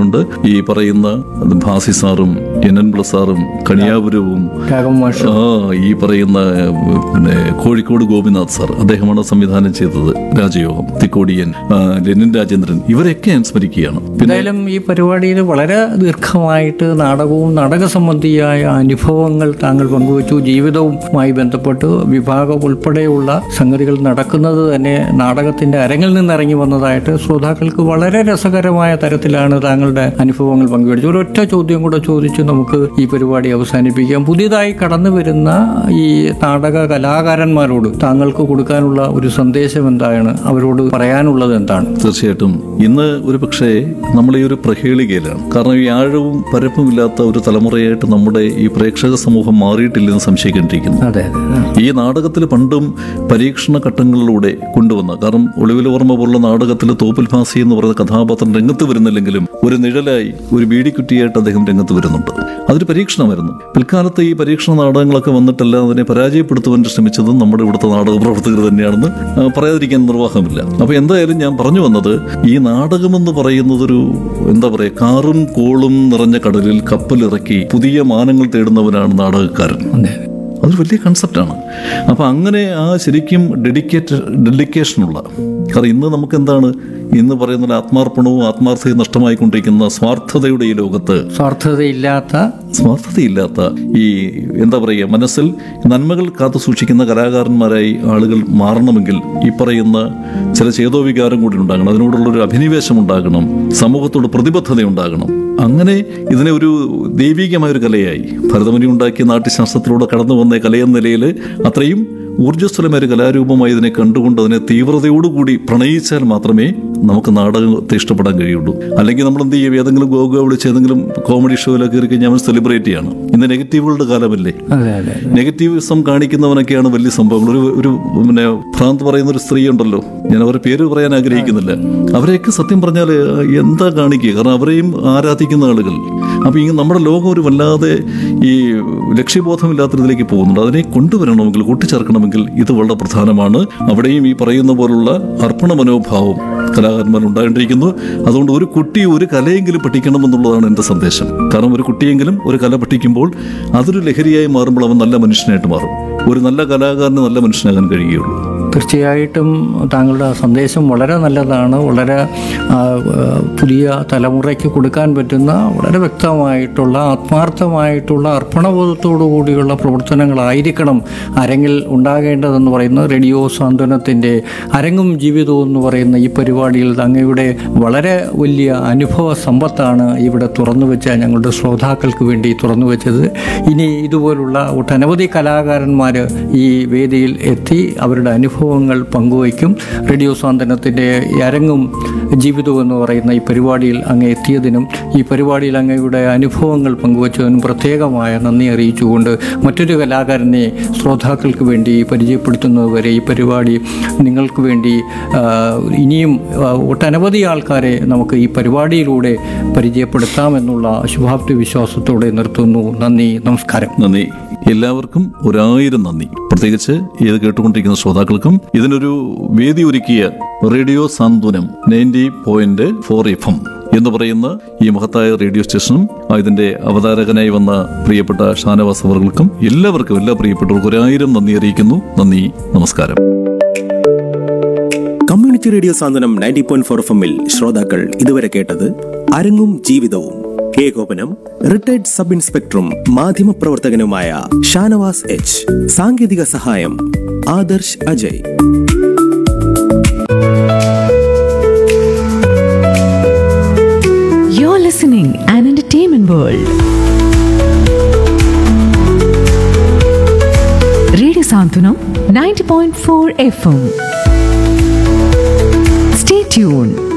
ചെയ്തുകൊണ്ട് ഈ പറയുന്ന ഭാസി സാറും എൻ എൻ പ്ലസ് സാറും കണിയാപുരവും രാഘവ മാഷ് ആ ഈ പറയുന്ന ഏഹ്, പിന്നെ കോഴിക്കോട് ഗോപിനാഥ് സാർ അദ്ദേഹമാണ് സംവിധാനം ചെയ്തത് രാജയോഗം തിക്കോടിയൻ ആ, ലെനിൻ രാജേന്ദ്രൻ ഇവരെയൊക്കെ ഞാൻ സ്മരിക്കുകയാണ് പിന്നെ എന്തായാലും ഈ പരിപാടിയിൽ വളരെ ദീർഘമായിട്ട് നാടകവും നാടക സംബന്ധിയായ അനുഭവങ്ങൾ താങ്കൾ പങ്കുവച്ചു ജീവിതവുമായി ബന്ധപ്പെട്ട് വിഭാഗം ഉൾപ്പെടെയുള്ള സംഗതികൾ നടക്കുന്നത് തന്നെ നാടകത്തിന്റെ അരങ്ങിൽ നിന്ന് ഇറങ്ങി വന്നതായിട്ട് ശ്രോതാക്കൾക്ക് വളരെ രസകരമായ തരത്തിലാണ് താങ്കളുടെ അനുഭവങ്ങൾ പങ്കുവച്ചത് ഒരൊറ്റ ചോദ്യം കൂടെ ചോദിച്ച് നമുക്ക് ഈ പരിപാടി അവസാനിപ്പിക്കാം പുതിയതായി കടന്നു വരുന്ന ഈ നാടക കലാകാരന്മാരോട് താങ്കൾക്ക് കൊടുക്കാനുള്ള ഒരു സന്ദേശം എന്താണ് അവരോട് പറയാനുള്ളത് എന്താണ് തീർച്ചയായിട്ടും ഇന്ന് ഒരു പക്ഷേ നമ്മൾ ഈ ഒരു പ്രഹേളികയിലാണ് കാരണം ഈ ആഴവും പരപ്പും ഇല്ലാത്ത ഒരു തലമുറയായിട്ട് നമ്മുടെ ഈ പ്രേക്ഷക സമൂഹം മാറിയിട്ടില്ലെന്ന് സംശയിക്കേണ്ടിയിരിക്കുന്നു അതെ അതെ ഈ നാടകത്തിൽ പണ്ടും പരീക്ഷണ ഘട്ടങ്ങളിലൂടെ കൊണ്ടുവന്ന കാരണം ഒളിവിലോർമ്മ പോലുള്ള നാടകത്തിൽ തോപ്പിൽ ഫാസി എന്ന് പറയുന്ന കഥാപാത്രം രംഗത്ത് വരുന്നില്ലെങ്കിലും ഒരു നിഴലായി ഒരു ബീഡിക്കുറ്റിയായിട്ട് അദ്ദേഹം രംഗത്ത് വരുന്നുണ്ട് അതൊരു പരീക്ഷണമായിരുന്നു പിൽക്കാലത്ത് ഈ പരീക്ഷണ നാടകങ്ങളൊക്കെ വന്നിട്ടല്ല അതിനെ പരാജയപ്പെടുത്തുവാൻ ശ്രമിച്ചതും നമ്മുടെ ഇവിടുത്തെ നാടക പ്രവർത്തകർ തന്നെയാണെന്ന് ആ, പറയാതിരിക്കാൻ നിർവാഹമില്ല അപ്പൊ എന്തായാലും ഞാൻ പറഞ്ഞു വന്നത് ഈ നാടകമെന്ന് പറയുന്നതൊരു എന്താ പറയുക കാറും കോളും നിറഞ്ഞ കടലിൽ കപ്പലിറക്കി പുതിയ മാനങ്ങൾ തേടുന്നവനാണ് നാടകക്കാരൻ അതെ അതൊരു വലിയ കൺസെപ്റ്റാണ് അപ്പോൾ അങ്ങനെ ആ ശരിക്കും ഡെഡിക്കേറ്റ് ഡെഡിക്കേഷനുള്ള കാരണം ഇന്ന് നമുക്ക് എന്താണ് ഇന്ന് പറയുന്ന പോലെ ആത്മാർപ്പണവും ആത്മാർത്ഥതയും നഷ്ടമായിക്കൊണ്ടിരിക്കുന്ന സ്വാർത്ഥതയുടെ ഈ ലോകത്ത് സ്വാർത്ഥതയില്ലാത്ത സ്വാർത്ഥതയില്ലാത്ത ഈ എന്താ പറയുക മനസ്സിൽ നന്മകൾ കാത്തു സൂക്ഷിക്കുന്ന കലാകാരന്മാരായി ആളുകൾ മാറണമെങ്കിൽ ഈ പറയുന്ന ചില ചേതോവികാരം കൂടി ഉണ്ടാകണം അതിനോടുള്ളൊരു അഭിനിവേശം ഉണ്ടാകണം സമൂഹത്തോട് പ്രതിബദ്ധത ഉണ്ടാകണം അങ്ങനെ ഇതിനെ ഒരു ദൈവികമായ ഒരു കലയായി ഭരതമുനി ഉണ്ടാക്കിയ നാട്യശാസ്ത്രത്തിലൂടെ കടന്നു വന്ന കലയെന്ന നിലയിൽ അത്രയും ഊർജ്ജസ്വലമായ ഒരു കലാരൂപമായി ഇതിനെ കണ്ടുകൊണ്ട് അതിനെ തീവ്രതയോടുകൂടി പ്രണയിച്ചാൽ മാത്രമേ നമുക്ക് നാടകത്തെ ഇഷ്ടപ്പെടാൻ കഴിയുള്ളൂ അല്ലെങ്കിൽ നമ്മൾ എന്ത് ചെയ്യും ഏതെങ്കിലും ഗോഗോ വിളിച്ച് ഏതെങ്കിലും കോമഡി ഷോയിലൊക്കെ കയറി കഴിഞ്ഞാൽ അവൻ സെലിബ്രേറ്റ് ചെയ്യാണ് ഇന്ന് നെഗറ്റീവുകളുടെ കാലമല്ലേ അതെ അതെ നെഗറ്റീവിസം കാണിക്കുന്നവനൊക്കെയാണ് വലിയ സംഭവങ്ങൾ ഒരു ഒരു പിന്നെ ഭ്രാന്ത് പറയുന്ന ഒരു സ്ത്രീ ഉണ്ടല്ലോ ഞാൻ അവരുടെ പേര് പറയാൻ ആഗ്രഹിക്കുന്നില്ല അവരെയൊക്കെ സത്യം പറഞ്ഞാൽ എന്താ കാണിക്കുക കാരണം അവരെയും ആരാധിക്കുന്ന ആളുകൾ അപ്പൊ ഈ നമ്മുടെ ലോകം ഒരു വല്ലാതെ ഈ ലക്ഷ്യബോധമില്ലാത്തതിലേക്ക് പോകുന്നുണ്ട് അതിനെ കൊണ്ടുവരണമെങ്കിൽ കൂട്ടിച്ചേർക്കണമെങ്കിൽ ഇത് വളരെ പ്രധാനമാണ് അവിടെയും ഈ പറയുന്ന പോലുള്ള അർപ്പണ മനോഭാവം കലാകാരന്മാർ ഉണ്ടായിട്ടിരിക്കുന്നു അതുകൊണ്ട് ഒരു കുട്ടി ഒരു കലയെങ്കിലും പഠിക്കണമെന്നുള്ളതാണ് എൻ്റെ സന്ദേശം കാരണം ഒരു കുട്ടിയെങ്കിലും ഒരു കല പഠിക്കുമ്പോൾ അതൊരു ലഹരിയായി മാറുമ്പോൾ അവൻ നല്ല മനുഷ്യനായിട്ട് മാറും ഒരു നല്ല കലാകാരന് നല്ല മനുഷ്യനാകാൻ കഴിയുകയുള്ളൂ തീർച്ചയായിട്ടും താങ്കളുടെ സന്ദേശം വളരെ നല്ലതാണ് വളരെ ആ, ആ, പുതിയ തലമുറയ്ക്ക് കൊടുക്കാൻ പറ്റുന്ന വളരെ വ്യക്തമായിട്ടുള്ള ആത്മാർത്ഥമായിട്ടുള്ള അർപ്പണബോധത്തോടു കൂടിയുള്ള പ്രവർത്തനങ്ങളായിരിക്കണം അരങ്ങിൽ ഉണ്ടാകേണ്ടതെന്ന് പറയുന്ന റേഡിയോ സാന്ത്വനത്തിൻ്റെ അരങ്ങും ജീവിതവും എന്ന് പറയുന്ന ഈ പരിപാടിയിൽ അങ്ങയുടെ വളരെ വലിയ അനുഭവ സമ്പത്താണ് ഇവിടെ തുറന്നു വെച്ച ഞങ്ങളുടെ ശ്രോതാക്കൾക്ക് വേണ്ടി തുറന്നു വെച്ചത് ഇനി ഇതുപോലുള്ള ഒട്ടനവധി കലാകാരന്മാർ ഈ വേദിയിൽ എത്തി അവരുടെ അനുഭവങ്ങൾ പങ്കുവയ്ക്കും റേഡിയോ സാന്ത്വനത്തിൻ്റെ ഈ അരങ്ങും ജീവിതവും എന്ന് പറയുന്ന ഈ പരിപാടിയിൽ അങ്ങ് എത്തിയതിനും ഈ പരിപാടിയിൽ അങ്ങയുടെ അനുഭവങ്ങൾ പങ്കുവച്ചതിനും പ്രത്യേകമായ നന്ദി അറിയിച്ചുകൊണ്ട് മറ്റൊരു കലാകാരനെ ശ്രോതാക്കൾക്ക് വേണ്ടി പരിചയപ്പെടുത്തുന്നതുവരെ ഈ പരിപാടി നിങ്ങൾക്ക് വേണ്ടി ആ, ഇനിയും ആ, ഒട്ടനവധി ആൾക്കാരെ നമുക്ക് ഈ പരിപാടിയിലൂടെ പരിചയപ്പെടുത്താമെന്നുള്ള ശുഭാപ്തി വിശ്വാസത്തോടെ നിർത്തുന്നു നന്ദി നമസ്കാരം നന്ദി എല്ലാവർക്കും ഒരായിരം നന്ദി പ്രത്യേകിച്ച് ഇത് കേട്ടുകൊണ്ടിരിക്കുന്ന ശ്രോതാക്കൾക്കും ഇതിനൊരു വേദി ഒരുക്കിയ radio Santhwanam ninety point four F M എന്ന് പറയുന്ന ഈ മഹത്തായ റേഡിയോ സ്റ്റേഷനും ആ ഇതിന്റെ അവതാരകനായി വന്ന പ്രിയപ്പെട്ട ഷാനവാസ് അവർക്കും എല്ലാവർക്കും എല്ലാ പ്രിയപ്പെട്ടവർക്കും ഒരായിരം നന്ദി അറിയിക്കുന്നു നന്ദി നമസ്കാരം community radio Santhwanam ninety point four F എമ്മിൽ ശ്രോതാക്കൾ ഇതുവരെ കേട്ടത് അരങ്ങും ജീവിതവും ഏകോപനം റിട്ടയർഡ് സബ് ഇൻസ്പെക്ടറും മാധ്യമപ്രവർത്തകനുമായ ഷാനവാസ് എച്ച് സാങ്കേതിക സഹായം Adarsh Ajay You're listening an entertainment world. Radio Santunam 90.4 FM. Stay tuned.